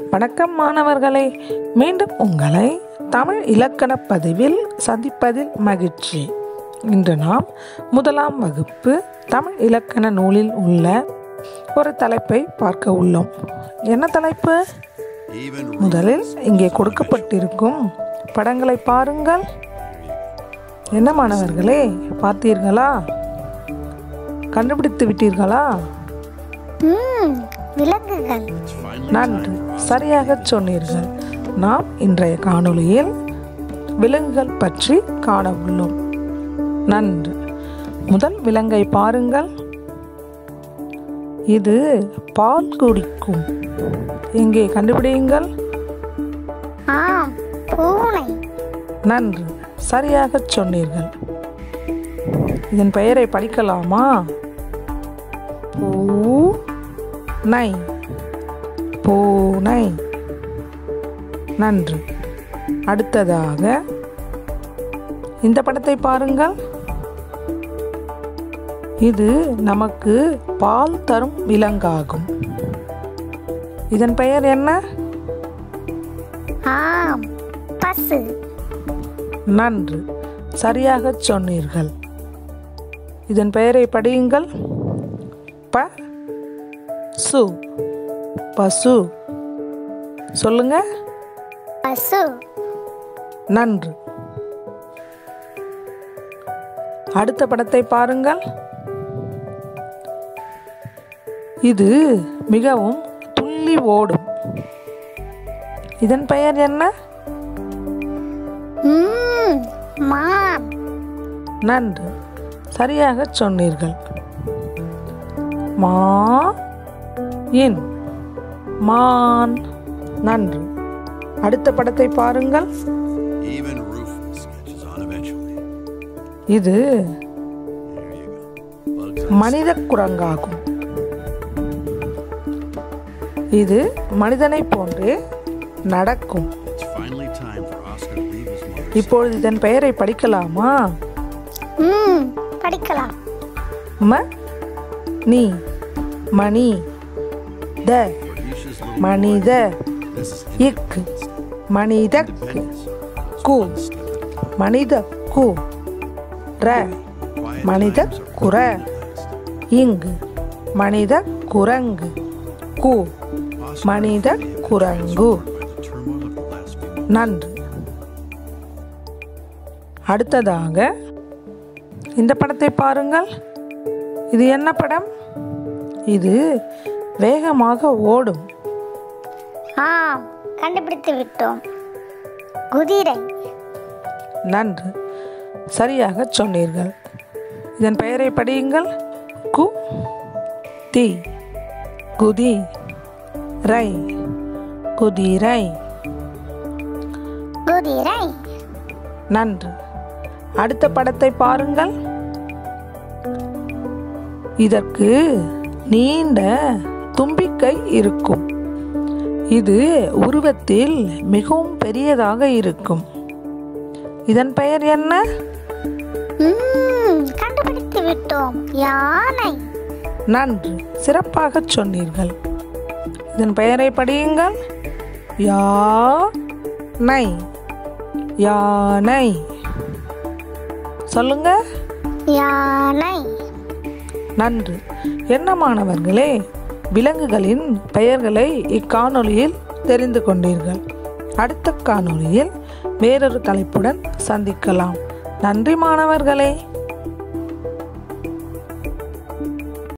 வணக்கம் மாணவர்களே மீண்டும் உங்களை தமிழ் இலக்கண பதிவில் சந்திப்பதில் மகிழ்ச்சி இன்று நாம் முதலாம் வகுப்பு தமிழ் இலக்கண நூலில் உள்ள ஒரு தலைப்பை பார்க்க உள்ளோம் என்ன தலைப்பு முதலில் இங்கே கொடுக்கப்பட்டிருக்கும் படங்களை பாருங்கள் என்ன மாணவர்களே பார்த்தீர்களா கண்டுபிடித்து விட்டீர்களா ம் விலங்குகள் நன்று சரியாக சொன்னீர்கள் நாம் இன்றைய காணொளியில் விலங்குகள் பற்றி காண உள்ளோம் நன்று முதல் விலங்கை பாருங்கள் இது பால் குடிக்கும் எங்கே கண்டுபிடியுங்கள் ஆம் பூனை நன்று சரியாக சொன்னீர்கள் இதன் பெயரை படிக்கலாமா பூனை பூனை நன்று அடுத்ததாக இந்த படத்தை பாருங்கள் இது நமக்கு பால் தரும் விலங்காகும் இதன் பெயர் என்ன ஆம் பசு நன்று சரியாக சொன்னீர்கள் இதன் பெயரை படியுங்கள் ப சு பசு சொல்லுங்க பசு நன்று அடுத்த படத்தை பாருங்கள் இது மிகவும் துள்ளி ஓடும் இதன் பெயர் என்ன ம் மான் நன்று சரியாக சொன்னீர்கள் மா இன் மான் நன்று அடுத்த படத்தை பாருங்கள் Even Rufus catches on eventually. இது There you go. Bugs மனித குரங்காகும் இது மனிதனை போன்றே நடக்கும் It's finally time for Oscar to leave his mother. இப்பொழுது இதன் பெயரை படிக்கலாமா ம் படிக்கலாம் ம நீ மணி த Odysseus' little மனித This is இக்கு மனிதக்கு independence. கு Step it. மனித கு ர Quiet மனித times are குர last. இங்கு மனித குரங்கு கு Oscar மனித may have been குரங்கு transformed by the turmoil of the last few months. நன்று அடுத்ததாக இந்த படத்தை பாருங்கள் இது என்ன படம் இது வேகமாக ஓடும் ஆம் கண்டுபிடித்து விட்டோம் குதிரை நன்று சரியாக சொன்னீர்கள் இதன் பெயரை படியுங்கள் கு தி குதி ரை குதிரை குதிரை நன்று அடுத்த படத்தை பாருங்கள் இதற்கு நீண்ட தும்பிக்கை இருக்கும் இது உருவத்தில் மிகவும் பெரியதாக இருக்கும் இதன் பெயர் என்ன ம் கண்டுபிடித்து விட்டோம் யானை நன்று சிறப்பாக சொன்னீர்கள் இதன் பெயரை படியுங்கள் யானை யானை சொல்லுங்க யானை நன்று என்ன மாணவர்களே விலங்குகளின் பெயர்களை இக்காணொளியில் தெரிந்து கொண்டீர்கள் அடுத்த காணொளியில் வேறொரு தலைப்புடன் சந்திக்கலாம் நன்றி மாணவர்களே